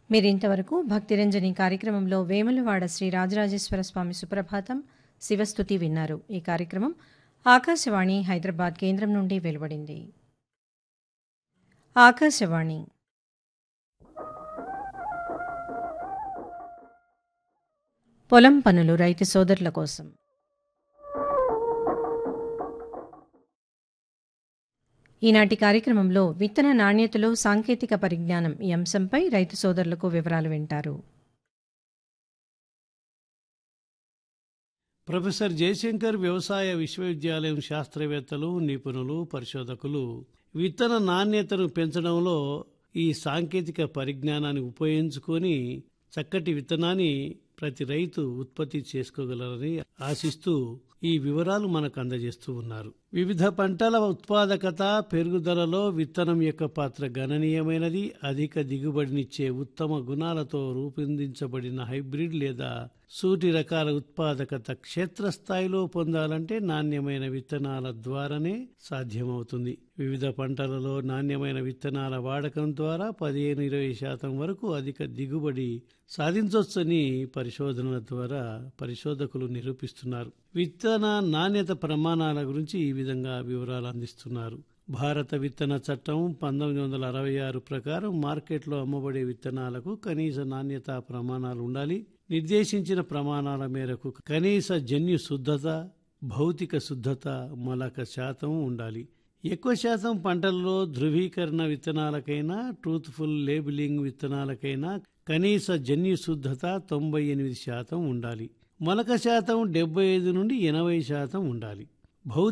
మీరింతవరకు భక్తిరంజని కార్యక్రమంలో వేములవాడ శ్రీ రాజరాజేశ్వర స్వామి సుప్రభాతం శివస్థుతి విన్నారు ఈ కార్యక్రమం ఆకాశవాణి హైదరాబాద్ కేంద్రం నుండి వెలువడింది ఆకాశవాణి పొలం పనులు రైతు సోదరుల కోసం ఈనాటి కార్యక్రమంలో విత్తన నాణ్యతలో సాంకేతిక పరిజ్ఞానం ఈ అంశంపై రైతు సోదరులకు వివరాలు వింటారు ప్రొఫెసర్ జయశంకర్ వ్యవసాయ విశ్వవిద్యాలయం శాస్త్రవేత్తలు నిపుణులు పరిశోధకులు విత్తన నాణ్యతను పెంచడంలో ఈ సాంకేతిక పరిజ్ఞానాన్ని ఉపయోగించుకొని చక్కటి విత్తనాన్ని ప్రతి రైతు ఉత్పత్తి చేసుకోగలరని ఆశిస్తూ ఈ వివరాలు మనకు అందజేస్తూ ఉన్నారు వివిధ పంటల ఉత్పాదకత పెరుగుదలలో విత్తనం యొక్క పాత్ర గణనీయమైనది అధిక దిగుబడినిచ్చే ఉత్తమ గుణాలతో రూపొందించబడిన హైబ్రిడ్ లేదా సూటి రకాల ఉత్పాదకత క్షేత్రస్థాయిలో పొందాలంటే నాణ్యమైన విత్తనాల ద్వారానే సాధ్యమవుతుంది వివిధ పంటలలో నాణ్యమైన విత్తనాల వాడకం ద్వారా పదిహేను ఇరవై శాతం వరకు అధిక దిగుబడి సాధించవచ్చని పరిశోధనల ద్వారా పరిశోధకులు నిరూపిస్తున్నారు విత్తన నాణ్యత ప్రమాణాల గురించి ఈ విధంగా వివరాలు అందిస్తున్నారు భారత విత్తన చట్టం పంతొమ్మిది వందల అరవై ఆరు ప్రకారం మార్కెట్లో అమ్మబడే విత్తనాలకు కనీస నాణ్యత ప్రమాణాలు ఉండాలి నిర్దేశించిన ప్రమాణాల మేరకు కనీస జన్యు శుద్ధత భౌతిక శుద్ధత మలక శాతం ఉండాలి ఎక్కువ శాతం పంటల్లో ధృవీకరణ విత్తనాలకైనా ట్రూత్ఫుల్ లేబులింగ్ విత్తనాలకైనా కనీస జన్యు శుద్ధత తొంభై ఎనిమిది శాతం ఉండాలి మొలక శాతం డెబ్బై ఐదు నుండి ఎనభై శాతం ఉండాలి భౌతిక